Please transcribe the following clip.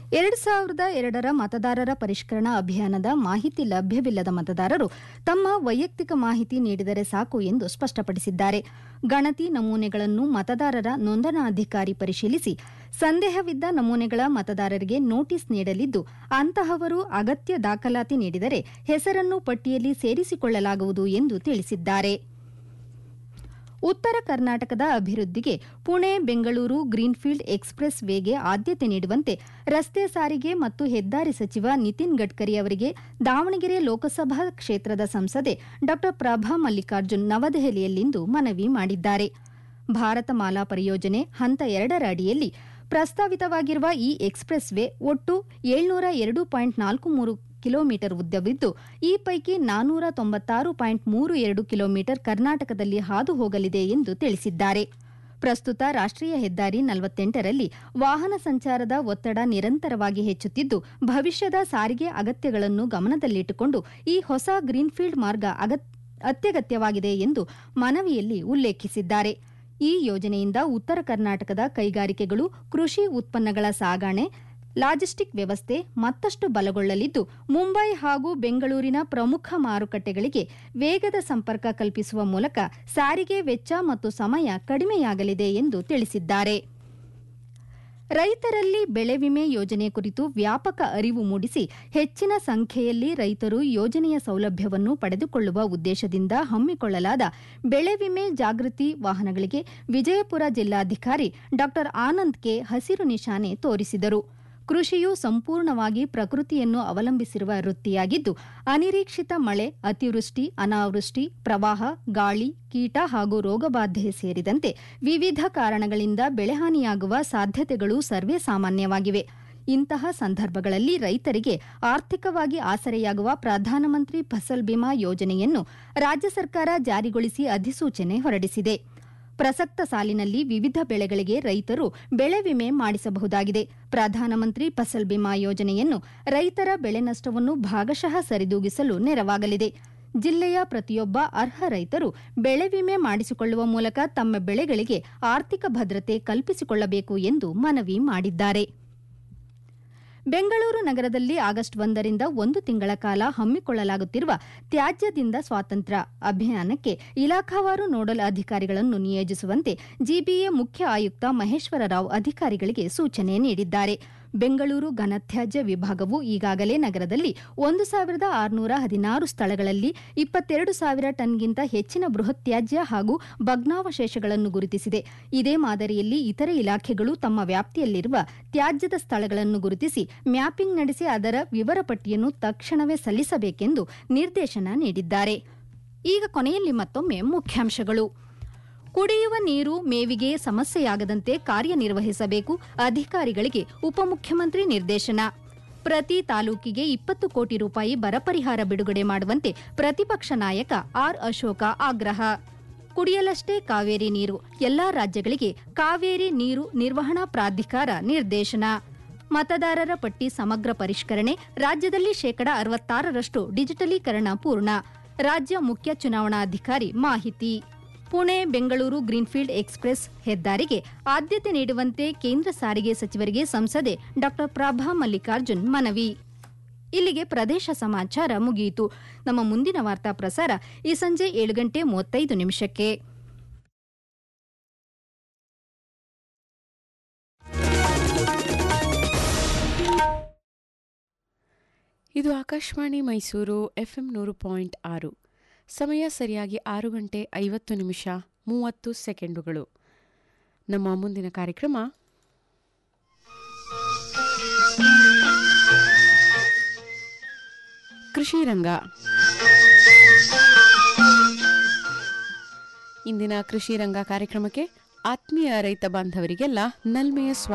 ಎರಡು ಸಾವಿರದ ಎರಡರ ಮತದಾರರ ಪರಿಷ್ಕರಣಾ ಅಭಿಯಾನದ ಮಾಹಿತಿ ಲಭ್ಯವಿಲ್ಲದ ಮತದಾರರು ತಮ್ಮ ವೈಯಕ್ತಿಕ ಮಾಹಿತಿ ನೀಡಿದರೆ ಸಾಕು ಎಂದು ಸ್ಪಷ್ಟಪಡಿಸಿದ್ದಾರೆ ಗಣತಿ ನಮೂನೆಗಳನ್ನು ಮತದಾರರ ನೋಂದಣಾಧಿಕಾರಿ ಪರಿಶೀಲಿಸಿ ಸಂದೇಹವಿದ್ದ ನಮೂನೆಗಳ ಮತದಾರರಿಗೆ ನೋಟಿಸ್ ನೀಡಲಿದ್ದು ಅಂತಹವರು ಅಗತ್ಯ ದಾಖಲಾತಿ ನೀಡಿದರೆ ಹೆಸರನ್ನು ಪಟ್ಟಿಯಲ್ಲಿ ಸೇರಿಸಿಕೊಳ್ಳಲಾಗುವುದು ಎಂದು ತಿಳಿಸಿದ್ದಾರೆ ಉತ್ತರ ಕರ್ನಾಟಕದ ಅಭಿವೃದ್ಧಿಗೆ ಪುಣೆ ಬೆಂಗಳೂರು ಗ್ರೀನ್ಫೀಲ್ಡ್ ಎಕ್ಸ್ಪ್ರೆಸ್ ವೇಗೆ ಆದ್ಯತೆ ನೀಡುವಂತೆ ರಸ್ತೆ ಸಾರಿಗೆ ಮತ್ತು ಹೆದ್ದಾರಿ ಸಚಿವ ನಿತಿನ್ ಗಡ್ಕರಿ ಅವರಿಗೆ ದಾವಣಗೆರೆ ಲೋಕಸಭಾ ಕ್ಷೇತ್ರದ ಸಂಸದೆ ಡಾ ಪ್ರಭಾ ಮಲ್ಲಿಕಾರ್ಜುನ್ ನವದೆಹಲಿಯಲ್ಲಿಂದು ಮನವಿ ಮಾಡಿದ್ದಾರೆ ಭಾರತ ಮಾಲಾ ಪರಿಯೋಜನೆ ಹಂತ ಎರಡರ ಅಡಿಯಲ್ಲಿ ಪ್ರಸ್ತಾವಿತವಾಗಿರುವ ಈ ಎಕ್ಸ್ಪ್ರೆಸ್ ವೇ ಒಟ್ಟು ಏಳ್ನೂರ ಎರಡು ಪಾಯಿಂಟ್ ನಾಲ್ಕು ಮೂರು ಕಿಲೋಮೀಟರ್ ಉದ್ದವಿದ್ದು ಈ ಪೈಕಿ ನಾನೂರ ತೊಂಬತ್ತಾರು ಪಾಯಿಂಟ್ ಮೂರು ಎರಡು ಕಿಲೋಮೀಟರ್ ಕರ್ನಾಟಕದಲ್ಲಿ ಹಾದು ಹೋಗಲಿದೆ ಎಂದು ತಿಳಿಸಿದ್ದಾರೆ ಪ್ರಸ್ತುತ ರಾಷ್ಟ್ರೀಯ ಹೆದ್ದಾರಿ ನಲವತ್ತೆಂಟರಲ್ಲಿ ವಾಹನ ಸಂಚಾರದ ಒತ್ತಡ ನಿರಂತರವಾಗಿ ಹೆಚ್ಚುತ್ತಿದ್ದು ಭವಿಷ್ಯದ ಸಾರಿಗೆ ಅಗತ್ಯಗಳನ್ನು ಗಮನದಲ್ಲಿಟ್ಟುಕೊಂಡು ಈ ಹೊಸ ಗ್ರೀನ್ಫೀಲ್ಡ್ ಮಾರ್ಗ ಅತ್ಯಗತ್ಯವಾಗಿದೆ ಎಂದು ಮನವಿಯಲ್ಲಿ ಉಲ್ಲೇಖಿಸಿದ್ದಾರೆ ಈ ಯೋಜನೆಯಿಂದ ಉತ್ತರ ಕರ್ನಾಟಕದ ಕೈಗಾರಿಕೆಗಳು ಕೃಷಿ ಉತ್ಪನ್ನಗಳ ಸಾಗಣೆ ಲಾಜಿಸ್ಟಿಕ್ ವ್ಯವಸ್ಥೆ ಮತ್ತಷ್ಟು ಬಲಗೊಳ್ಳಲಿದ್ದು ಮುಂಬೈ ಹಾಗೂ ಬೆಂಗಳೂರಿನ ಪ್ರಮುಖ ಮಾರುಕಟ್ಟೆಗಳಿಗೆ ವೇಗದ ಸಂಪರ್ಕ ಕಲ್ಪಿಸುವ ಮೂಲಕ ಸಾರಿಗೆ ವೆಚ್ಚ ಮತ್ತು ಸಮಯ ಕಡಿಮೆಯಾಗಲಿದೆ ಎಂದು ತಿಳಿಸಿದ್ದಾರೆ ರೈತರಲ್ಲಿ ಬೆಳೆ ವಿಮೆ ಯೋಜನೆ ಕುರಿತು ವ್ಯಾಪಕ ಅರಿವು ಮೂಡಿಸಿ ಹೆಚ್ಚಿನ ಸಂಖ್ಯೆಯಲ್ಲಿ ರೈತರು ಯೋಜನೆಯ ಸೌಲಭ್ಯವನ್ನು ಪಡೆದುಕೊಳ್ಳುವ ಉದ್ದೇಶದಿಂದ ಹಮ್ಮಿಕೊಳ್ಳಲಾದ ಬೆಳೆ ವಿಮೆ ಜಾಗೃತಿ ವಾಹನಗಳಿಗೆ ವಿಜಯಪುರ ಜಿಲ್ಲಾಧಿಕಾರಿ ಡಾ ಆನಂದ್ ಕೆ ಹಸಿರು ನಿಶಾನೆ ತೋರಿಸಿದರು ಕೃಷಿಯು ಸಂಪೂರ್ಣವಾಗಿ ಪ್ರಕೃತಿಯನ್ನು ಅವಲಂಬಿಸಿರುವ ವೃತ್ತಿಯಾಗಿದ್ದು ಅನಿರೀಕ್ಷಿತ ಮಳೆ ಅತಿವೃಷ್ಟಿ ಅನಾವೃಷ್ಟಿ ಪ್ರವಾಹ ಗಾಳಿ ಕೀಟ ಹಾಗೂ ರೋಗಬಾಧೆ ಸೇರಿದಂತೆ ವಿವಿಧ ಕಾರಣಗಳಿಂದ ಬೆಳೆಹಾನಿಯಾಗುವ ಸಾಧ್ಯತೆಗಳು ಸರ್ವೇ ಸಾಮಾನ್ಯವಾಗಿವೆ ಇಂತಹ ಸಂದರ್ಭಗಳಲ್ಲಿ ರೈತರಿಗೆ ಆರ್ಥಿಕವಾಗಿ ಆಸರೆಯಾಗುವ ಪ್ರಧಾನಮಂತ್ರಿ ಫಸಲ್ ಬಿಮಾ ಯೋಜನೆಯನ್ನು ರಾಜ್ಯ ಸರ್ಕಾರ ಜಾರಿಗೊಳಿಸಿ ಅಧಿಸೂಚನೆ ಹೊರಡಿಸಿದೆ ಪ್ರಸಕ್ತ ಸಾಲಿನಲ್ಲಿ ವಿವಿಧ ಬೆಳೆಗಳಿಗೆ ರೈತರು ಬೆಳೆ ವಿಮೆ ಮಾಡಿಸಬಹುದಾಗಿದೆ ಪ್ರಧಾನಮಂತ್ರಿ ಫಸಲ್ ಬಿಮಾ ಯೋಜನೆಯನ್ನು ರೈತರ ಬೆಳೆ ನಷ್ಟವನ್ನು ಭಾಗಶಃ ಸರಿದೂಗಿಸಲು ನೆರವಾಗಲಿದೆ ಜಿಲ್ಲೆಯ ಪ್ರತಿಯೊಬ್ಬ ಅರ್ಹ ರೈತರು ಬೆಳೆ ವಿಮೆ ಮಾಡಿಸಿಕೊಳ್ಳುವ ಮೂಲಕ ತಮ್ಮ ಬೆಳೆಗಳಿಗೆ ಆರ್ಥಿಕ ಭದ್ರತೆ ಕಲ್ಪಿಸಿಕೊಳ್ಳಬೇಕು ಎಂದು ಮನವಿ ಮಾಡಿದ್ದಾರೆ ಬೆಂಗಳೂರು ನಗರದಲ್ಲಿ ಆಗಸ್ಟ್ ಒಂದರಿಂದ ಒಂದು ತಿಂಗಳ ಕಾಲ ಹಮ್ಮಿಕೊಳ್ಳಲಾಗುತ್ತಿರುವ ತ್ಯಾಜ್ಯದಿಂದ ಸ್ವಾತಂತ್ರ್ಯ ಅಭಿಯಾನಕ್ಕೆ ಇಲಾಖಾವಾರು ನೋಡಲ್ ಅಧಿಕಾರಿಗಳನ್ನು ನಿಯೋಜಿಸುವಂತೆ ಜಿಬಿಎ ಮುಖ್ಯ ಆಯುಕ್ತ ಮಹೇಶ್ವರ ರಾವ್ ಅಧಿಕಾರಿಗಳಿಗೆ ಸೂಚನೆ ನೀಡಿದ್ದಾರೆ ಬೆಂಗಳೂರು ಘನತ್ಯಾಜ್ಯ ವಿಭಾಗವು ಈಗಾಗಲೇ ನಗರದಲ್ಲಿ ಒಂದು ಸಾವಿರದ ಆರುನೂರ ಹದಿನಾರು ಸ್ಥಳಗಳಲ್ಲಿ ಇಪ್ಪತ್ತೆರಡು ಸಾವಿರ ಟನ್ಗಿಂತ ಹೆಚ್ಚಿನ ಬೃಹತ್ ತ್ಯಾಜ್ಯ ಹಾಗೂ ಭಗ್ನಾವಶೇಷಗಳನ್ನು ಗುರುತಿಸಿದೆ ಇದೇ ಮಾದರಿಯಲ್ಲಿ ಇತರೆ ಇಲಾಖೆಗಳು ತಮ್ಮ ವ್ಯಾಪ್ತಿಯಲ್ಲಿರುವ ತ್ಯಾಜ್ಯದ ಸ್ಥಳಗಳನ್ನು ಗುರುತಿಸಿ ಮ್ಯಾಪಿಂಗ್ ನಡೆಸಿ ಅದರ ವಿವರ ಪಟ್ಟಿಯನ್ನು ತಕ್ಷಣವೇ ಸಲ್ಲಿಸಬೇಕೆಂದು ನಿರ್ದೇಶನ ನೀಡಿದ್ದಾರೆ ಈಗ ಕೊನೆಯಲ್ಲಿ ಮತ್ತೊಮ್ಮೆ ಮುಖ್ಯಾಂಶಗಳು ಕುಡಿಯುವ ನೀರು ಮೇವಿಗೆ ಸಮಸ್ಯೆಯಾಗದಂತೆ ಕಾರ್ಯನಿರ್ವಹಿಸಬೇಕು ಅಧಿಕಾರಿಗಳಿಗೆ ಉಪಮುಖ್ಯಮಂತ್ರಿ ನಿರ್ದೇಶನ ಪ್ರತಿ ತಾಲೂಕಿಗೆ ಇಪ್ಪತ್ತು ಕೋಟಿ ರೂಪಾಯಿ ಬರ ಪರಿಹಾರ ಬಿಡುಗಡೆ ಮಾಡುವಂತೆ ಪ್ರತಿಪಕ್ಷ ನಾಯಕ ಆರ್ ಅಶೋಕ ಆಗ್ರಹ ಕುಡಿಯಲಷ್ಟೇ ಕಾವೇರಿ ನೀರು ಎಲ್ಲಾ ರಾಜ್ಯಗಳಿಗೆ ಕಾವೇರಿ ನೀರು ನಿರ್ವಹಣಾ ಪ್ರಾಧಿಕಾರ ನಿರ್ದೇಶನ ಮತದಾರರ ಪಟ್ಟಿ ಸಮಗ್ರ ಪರಿಷ್ಕರಣೆ ರಾಜ್ಯದಲ್ಲಿ ಶೇಕಡ ಅರವತ್ತಾರರಷ್ಟು ಡಿಜಿಟಲೀಕರಣ ಪೂರ್ಣ ರಾಜ್ಯ ಮುಖ್ಯ ಚುನಾವಣಾಧಿಕಾರಿ ಮಾಹಿತಿ ಪುಣೆ ಬೆಂಗಳೂರು ಗ್ರೀನ್ಫೀಲ್ಡ್ ಎಕ್ಸ್ಪ್ರೆಸ್ ಹೆದ್ದಾರಿಗೆ ಆದ್ಯತೆ ನೀಡುವಂತೆ ಕೇಂದ್ರ ಸಾರಿಗೆ ಸಚಿವರಿಗೆ ಸಂಸದೆ ಡಾ ಪ್ರಭಾ ಮಲ್ಲಿಕಾರ್ಜುನ್ ಮನವಿ ಇಲ್ಲಿಗೆ ಪ್ರದೇಶ ಸಮಾಚಾರ ಮುಗಿಯಿತು ನಮ್ಮ ಮುಂದಿನ ವಾರ್ತಾ ಪ್ರಸಾರ ಈ ಸಂಜೆ ಏಳು ಗಂಟೆ ಮೂವತ್ತೈದು ನಿಮಿಷಕ್ಕೆ ಇದು ಆಕಾಶವಾಣಿ ಮೈಸೂರು ಎಫ್ಎಂ ನೂರು ಪಾಯಿಂಟ್ ಆರು ಸಮಯ ಸರಿಯಾಗಿ ಆರು ಗಂಟೆ ಐವತ್ತು ನಿಮಿಷ ಮೂವತ್ತು ಸೆಕೆಂಡುಗಳು ನಮ್ಮ ಮುಂದಿನ ಕಾರ್ಯಕ್ರಮ ಕೃಷಿ ರಂಗ ಇಂದಿನ ಕೃಷಿ ರಂಗ ಕಾರ್ಯಕ್ರಮಕ್ಕೆ ಆತ್ಮೀಯ ರೈತ ಬಾಂಧವರಿಗೆಲ್ಲ ನಲ್ಮೆಯ ಸ್ವಾಗತ